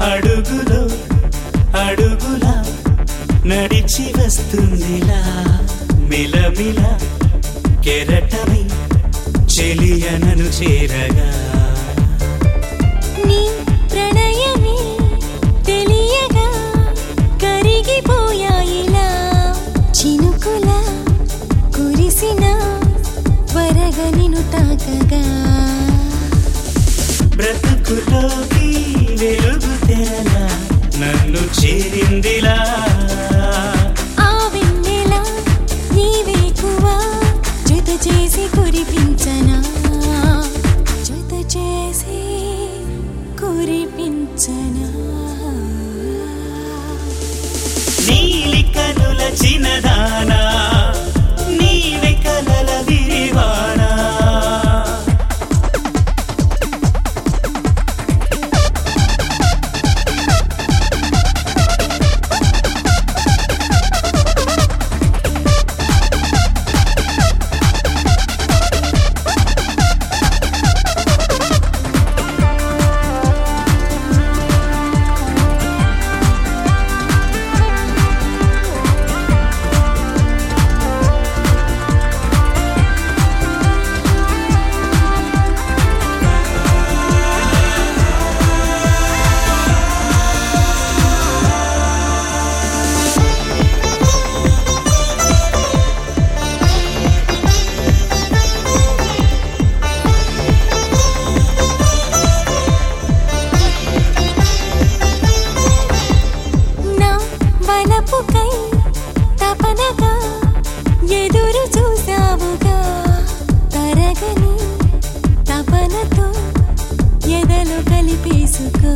అడుగులో అడుగులా నడిచి వస్తుందిలా మిలమిల కెరటమై చెలియనను చేరగా నీ ప్రణయమే తెలియగా కరిగిపోయాయిలా చినుకుల కురిసిన వరగ నిను తాకగా బ్రతుకులోకి వెలుగు తెరలా నన్ను చేరిందిలా ఆ వెన్నెల నీ వేకువ జత చేసి కురిపించనా జత చేసి కురిపించనా నీలి కనుల చిన్నదానా నీవే కలల విరివానా నా వలపుకై తపనగా ఎదురు చూసావుగా తరగని తపనతో ఎదలు కలిపేసుకో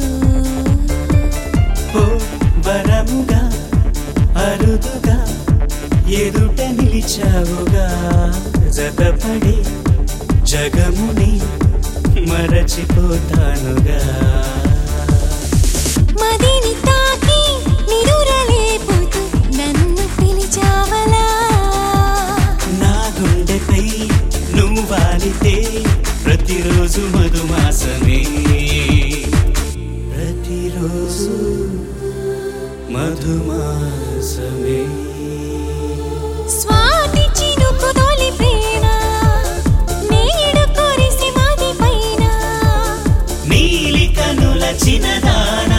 ఓ వరముగా అరుదుగా ఎదుట నిలిచావుగా జతపడి జగముని మరచిపోతానుగా మదిని తాకి నిదురలేపుతూ నన్ను పిలిచావలా నా గుండెపై నువ్వు వాలితే ప్రతిరోజు మధుమాసమే ప్రతిరోజు మధుమాసమే స్వాతి చినుకు తొలి ప్రేమ నేడు కురిసి మది పైన నీలి కనుల చిన్నదాన